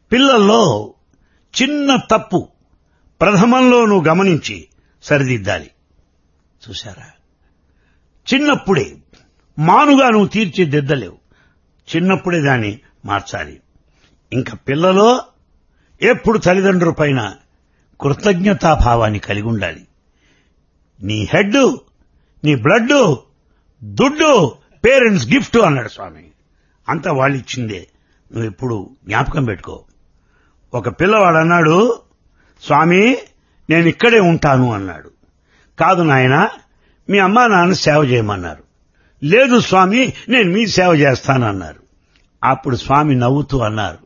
పిల్లల్లో చిన్న తప్పు ప్రథమంలో నువ్వు గమనించి సరిదిద్దాలి చూశారా చిన్నప్పుడే మానుగా నువ్వు తీర్చిదిద్దలేవు చిన్నప్పుడే దాన్ని మార్చాలి ఇంకా పిల్లలో ఎప్పుడు తల్లిదండ్రుల పైన కృతజ్ఞతాభావాన్ని కలిగి ఉండాలి నీ హెడ్ నీ బ్లడ్ దుడ్డు పేరెంట్స్ గిఫ్ట్ అన్నాడు స్వామి అంతా వాళ్ళు ఇచ్చిందే నువ్వు ఎప్పుడు జ్ఞాపకం పెట్టుకో ఒక పిల్లవాడు అన్నాడు స్వామి నేను ఇక్కడే ఉంటాను అన్నాడు కాదు నాయన మీ అమ్మా నాన్న సేవ చేయమన్నారు లేదు స్వామి నేను మీ సేవ చేస్తానన్నారు అప్పుడు స్వామి నవ్వుతూ అన్నారు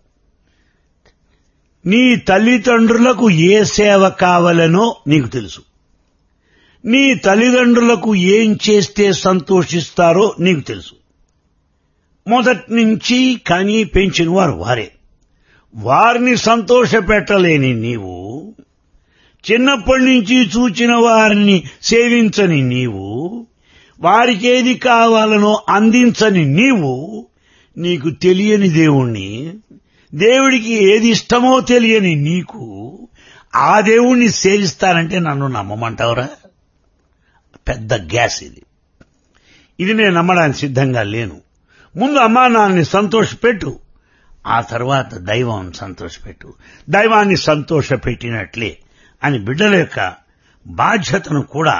నీ తల్లిదండ్రులకు ఏ సేవ కావాలనో నీకు తెలుసు నీ తల్లిదండ్రులకు ఏం చేస్తే సంతోషిస్తారో నీకు తెలుసు మొదటి నుంచి కని పెంచిన వారు వారే వారిని సంతోషపెట్టలేని నీవు చిన్నప్పటి నుంచి చూచిన వారిని సేవించని నీవు వారికి ఏది కావాలనో అందించని నీవు నీకు తెలియని దేవుణ్ణి దేవుడికి ఏది ఇష్టమో తెలియని నీకు ఆ దేవుణ్ణి సేవిస్తానంటే నన్ను నమ్మమంటావురా పెద్ద గ్యాస్ ఇది ఇది నేను నమ్మడానికి సిద్ధంగా లేను ముందు అమ్మా నాన్నని సంతోషపెట్టు ఆ తర్వాత దైవం సంతోషపెట్టు దైవాన్ని సంతోషపెట్టినట్లే అని బిడ్డల యొక్క బాధ్యతను కూడా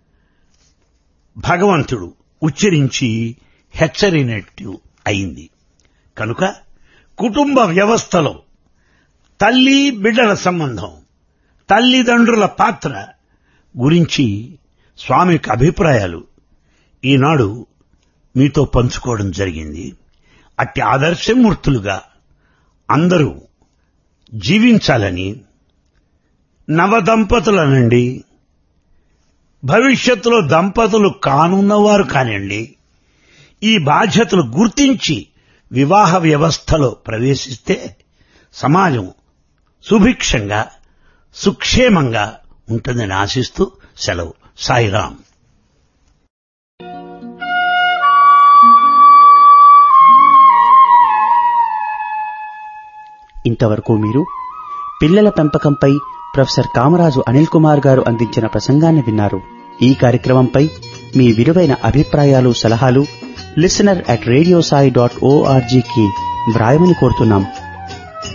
భగవంతుడు ఉచ్చరించి హెచ్చరినట్టు అయింది కనుక కుటుంబ వ్యవస్థలో తల్లి బిడ్డల సంబంధం తల్లిదండ్రుల పాత్ర గురించి స్వామి యొక్క అభిప్రాయాలు ఈనాడు మీతో పంచుకోవడం జరిగింది అట్టి ఆదర్శమూర్తులుగా అందరూ జీవించాలని నవదంపతులనండి భవిష్యత్తులో దంపతులు కానున్నవారు కానివ్వండి ఈ బాధ్యతలు గుర్తించి వివాహ వ్యవస్థలో ప్రవేశిస్తే సమాజం సుభిక్షంగా సుక్షేమంగా ఉంటుందని ఆశిస్తూ సెలవు సాయిరాం ఇంతవరకు మీరు పిల్లల పెంపకంపై ప్రొఫెసర్ కామరాజు అనిల్ కుమార్ గారు అందించిన ప్రసంగాన్ని విన్నారు ఈ కార్యక్రమంపై మీ విలువైన అభిప్రాయాలు సలహాలు లిసనర్ అట్ రేడియోసాయి డాట్ ఓఆర్జీకి వ్రాయమని కోరుతున్నాం